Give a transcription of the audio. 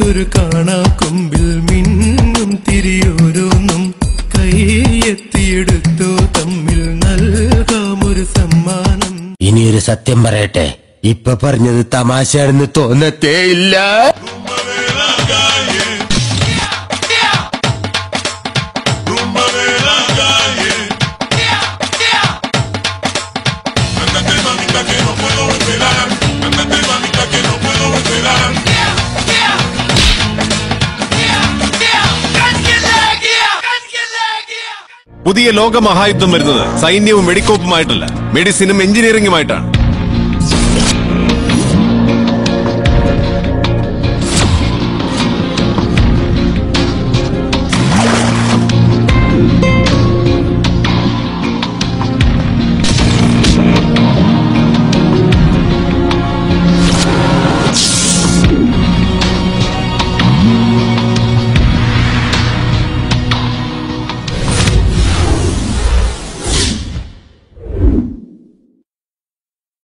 ഒരു കാണാ കൊമ്പിൽ മിന്നും തിരിയോരോന്നും കൈയെത്തിയെടുത്തോ തമ്മിൽ നൽകാമൊരു സമ്മാനം ഇനിയൊരു സത്യം പറയട്ടെ ഇപ്പൊ പറഞ്ഞത് തമാശയാണെന്ന് തോന്നത്തേ ഇല്ല പുതിയ ലോക മഹായുദ്ധം വരുന്നത് സൈന്യവും വെടിക്കോപ്പുമായിട്ടല്ല മെഡിസിനും എഞ്ചിനീയറിംഗുമായിട്ടാണ്